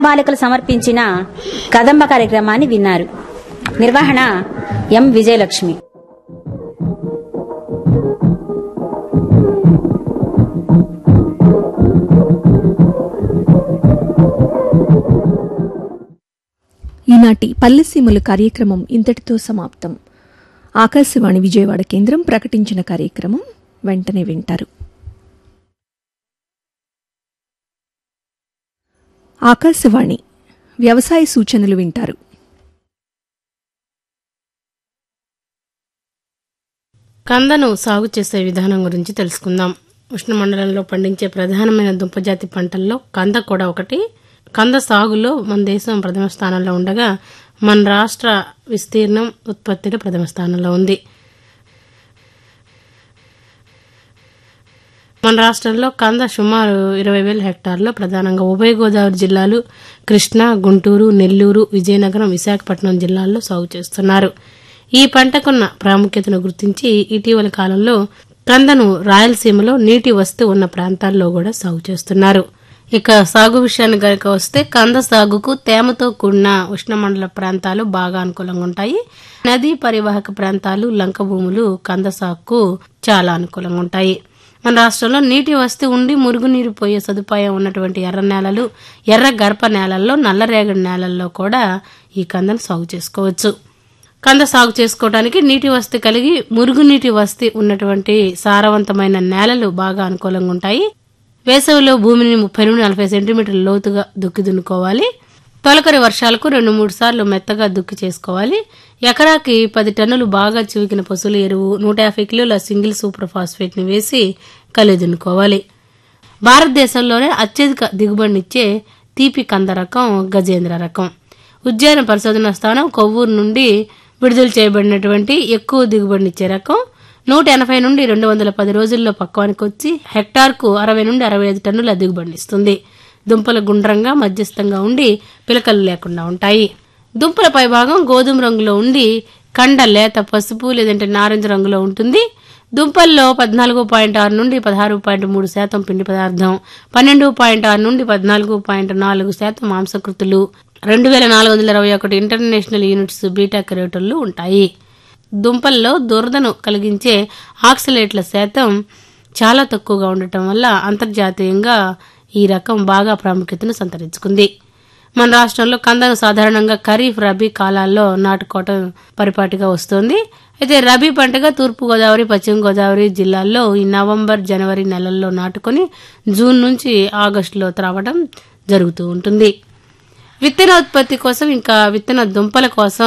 బాలికలు సమర్పించిన కదంబ కార్యక్రమాన్ని విన్నారు నిర్వహణ ఎం విజయలక్ష్మి ఈనాటి పల్లెసీమలు కార్యక్రమం ఇంతటితో సమాప్తం ఆకాశవాణి విజయవాడ కేంద్రం ప్రకటించిన కార్యక్రమం వెంటనే వింటారు ఆకాశవాణి వ్యవసాయ సూచనలు వింటారు కందను సాగు చేసే విధానం గురించి తెలుసుకుందాం ఉష్ణమండలంలో పండించే ప్రధానమైన దుంపజాతి పంటల్లో కంద కూడా ఒకటి కంద సాగులో మన దేశం ప్రథమ స్థానంలో ఉండగా మన రాష్ట్ర విస్తీర్ణం ఉత్పత్తిలో ప్రథమ స్థానంలో ఉంది మన రాష్ట్రంలో కంద సుమారు ఇరవై వేల హెక్టార్లో ప్రధానంగా ఉభయ గోదావరి జిల్లాలు కృష్ణా గుంటూరు నెల్లూరు విజయనగరం విశాఖపట్నం జిల్లాల్లో సాగు చేస్తున్నారు ఈ పంటకున్న ప్రాముఖ్యతను గుర్తించి ఇటీవల కాలంలో కందను రాయలసీమలో నీటి వస్తు ఉన్న ప్రాంతాల్లో కూడా సాగు చేస్తున్నారు ఇక సాగు విషయానికి గనక వస్తే కంద సాగుకు తేమతో కూడిన ఉష్ణమండల ప్రాంతాలు బాగా అనుకూలంగా ఉంటాయి నదీ పరివాహక ప్రాంతాలు లంక భూములు కంద సాగుకు చాలా అనుకూలంగా ఉంటాయి మన రాష్ట్రంలో నీటి వస్తు ఉండి మురుగునీరు పోయే సదుపాయం ఉన్నటువంటి ఎర్ర నేలలు ఎర్ర గర్భ నేలల్లో నల్లరేగడి నేలల్లో కూడా ఈ కందను సాగు చేసుకోవచ్చు కంద సాగు చేసుకోవడానికి నీటి వసతి కలిగి మురుగునీటి వసతి ఉన్నటువంటి సారవంతమైన నేలలు బాగా అనుకూలంగా ఉంటాయి వేసవిలో భూమిని ముప్పై నుండి నలభై సెంటీమీటర్ల లోతుగా దుక్కి దున్నుకోవాలి తొలకరి వర్షాలకు రెండు మూడు సార్లు మెత్తగా దుక్కి చేసుకోవాలి ఎకరాకి పది టన్నులు బాగా చివికిన పశువుల ఎరువు నూట యాభై కిలోల సింగిల్ సూపర్ ఫాస్ఫేట్ ని వేసి కలిగి దున్నుకోవాలి భారతదేశంలోనే అత్యధిక దిగుబడినిచ్చే తీపి కంద రకం గజేంద్ర రకం ఉద్యాన పరిశోధన స్థానం కొవ్వూరు నుండి విడుదల చేయబడినటువంటి ఎక్కువ దిగుబడినిచ్చే రకం నూట ఎనభై నుండి రెండు వందల పది రోజుల్లో పక్వానికి వచ్చి హెక్టార్కు అరవై నుండి అరవై ఐదు టన్నుల దిగుబడినిస్తుంది దుంపలు గుండ్రంగా మధ్యస్థంగా ఉండి పిలకలు లేకుండా ఉంటాయి దుంపల పైభాగం గోధుమ రంగులో ఉండి కండ లేత పసుపు లేదంటే నారింజ రంగులో ఉంటుంది దుంపల్లో పద్నాలుగు పాయింట్ ఆరు నుండి పదహారు పాయింట్ మూడు శాతం పిండి పదార్థం పన్నెండు పాయింట్ ఆరు నుండి పద్నాలుగు పాయింట్ నాలుగు శాతం మాంసకృతులు రెండు వేల నాలుగు వందల ఇరవై ఒకటి ఇంటర్నేషనల్ యూనిట్స్ బీటా కెరోటన్లు ఉంటాయి దుంపల్లో దురదను కలిగించే ఆక్సలేట్ల శాతం చాలా తక్కువగా ఉండటం వల్ల అంతర్జాతీయంగా ఈ రకం బాగా ప్రాముఖ్యతను సంతరించుకుంది మన రాష్ట్రంలో కందను సాధారణంగా ఖరీఫ్ రబీ కాలాల్లో నాటుకోవటం పరిపాటిగా వస్తోంది అయితే రబీ పంటగా తూర్పు గోదావరి పశ్చిమ గోదావరి జిల్లాల్లో ఈ నవంబర్ జనవరి నెలల్లో నాటుకొని జూన్ నుంచి ఆగస్టులో త్రావడం జరుగుతూ ఉంటుంది విత్తన ఉత్పత్తి కోసం ఇంకా విత్తన దుంపల కోసం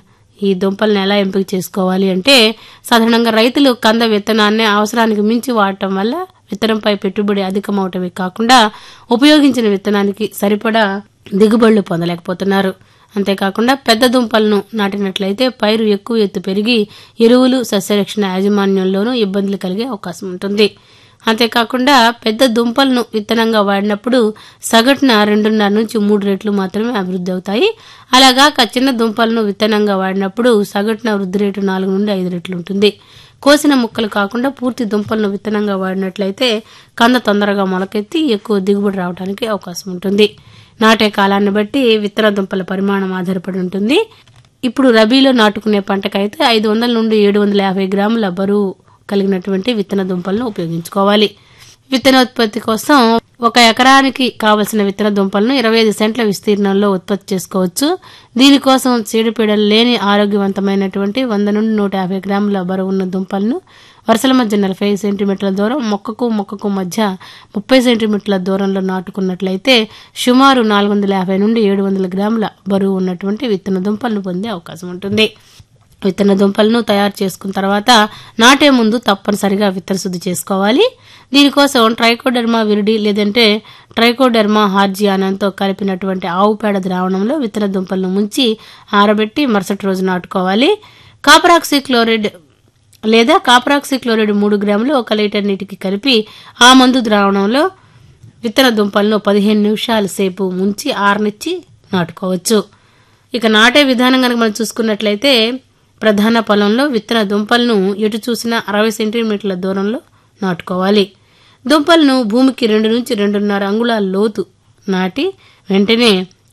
ఈ దుంపలను ఎలా ఎంపిక చేసుకోవాలి అంటే సాధారణంగా రైతులు కంద విత్తనాన్ని అవసరానికి మించి వాడటం వల్ల విత్తనంపై పెట్టుబడి అధికమవటమే కాకుండా ఉపయోగించిన విత్తనానికి సరిపడా దిగుబడులు పొందలేకపోతున్నారు అంతేకాకుండా పెద్ద దుంపలను నాటినట్లయితే పైరు ఎక్కువ ఎత్తు పెరిగి ఎరువులు సస్యరక్షణ యాజమాన్యంలోనూ ఇబ్బందులు కలిగే అవకాశం ఉంటుంది అంతేకాకుండా పెద్ద దుంపలను విత్తనంగా వాడినప్పుడు సగటున రెండున్నర నుంచి మూడు రెట్లు మాత్రమే అభివృద్ధి అవుతాయి అలాగాక చిన్న దుంపలను విత్తనంగా వాడినప్పుడు సగటున వృద్ధి రేటు నాలుగు నుండి ఐదు రెట్లు ఉంటుంది కోసిన ముక్కలు కాకుండా పూర్తి దుంపలను విత్తనంగా వాడినట్లయితే కంద తొందరగా మొలకెత్తి ఎక్కువ దిగుబడి రావడానికి అవకాశం ఉంటుంది నాటే కాలాన్ని బట్టి విత్తన దుంపల పరిమాణం ఆధారపడి ఉంటుంది ఇప్పుడు రబీలో నాటుకునే పంటకైతే ఐదు వందల నుండి ఏడు వందల యాభై గ్రాముల బరువు కలిగినటువంటి విత్తన దుంపలను ఉపయోగించుకోవాలి విత్తనోత్పత్తి కోసం ఒక ఎకరానికి కావలసిన విత్తన దుంపలను ఇరవై ఐదు సెంట్ల విస్తీర్ణంలో ఉత్పత్తి చేసుకోవచ్చు దీనికోసం చీడపీడలు లేని ఆరోగ్యవంతమైనటువంటి వంద నుండి నూట యాభై గ్రాముల బరువు ఉన్న దుంపలను వరుసల మధ్య నలభై సెంటీమీటర్ల దూరం మొక్కకు మొక్కకు మధ్య ముప్పై సెంటీమీటర్ల దూరంలో నాటుకున్నట్లయితే సుమారు నాలుగు వందల యాభై నుండి ఏడు వందల గ్రాముల బరువు ఉన్నటువంటి విత్తన దుంపలను పొందే అవకాశం ఉంటుంది విత్తన దుంపలను తయారు చేసుకున్న తర్వాత నాటే ముందు తప్పనిసరిగా విత్తన శుద్ధి చేసుకోవాలి దీనికోసం ట్రైకోడెర్మా విరిడి లేదంటే ట్రైకోడెర్మా హార్జియానంతో కలిపినటువంటి ఆవు పేడ ద్రావణంలో విత్తన దుంపలను ముంచి ఆరబెట్టి మరుసటి రోజు నాటుకోవాలి కాపరాక్సీ క్లోరైడ్ లేదా కాపరాక్సీ క్లోరైడ్ మూడు గ్రాములు ఒక లీటర్ నీటికి కలిపి ఆ మందు ద్రావణంలో విత్తన దుంపలను పదిహేను నిమిషాల సేపు ముంచి ఆరనిచ్చి నాటుకోవచ్చు ఇక నాటే విధానం కనుక మనం చూసుకున్నట్లయితే ప్రధాన పొలంలో విత్తన దుంపలను ఎటు చూసినా అరవై సెంటీమీటర్ల దూరంలో నాటుకోవాలి దుంపలను భూమికి రెండు నుంచి రెండున్నర అంగుళాల లోతు నాటి వెంటనే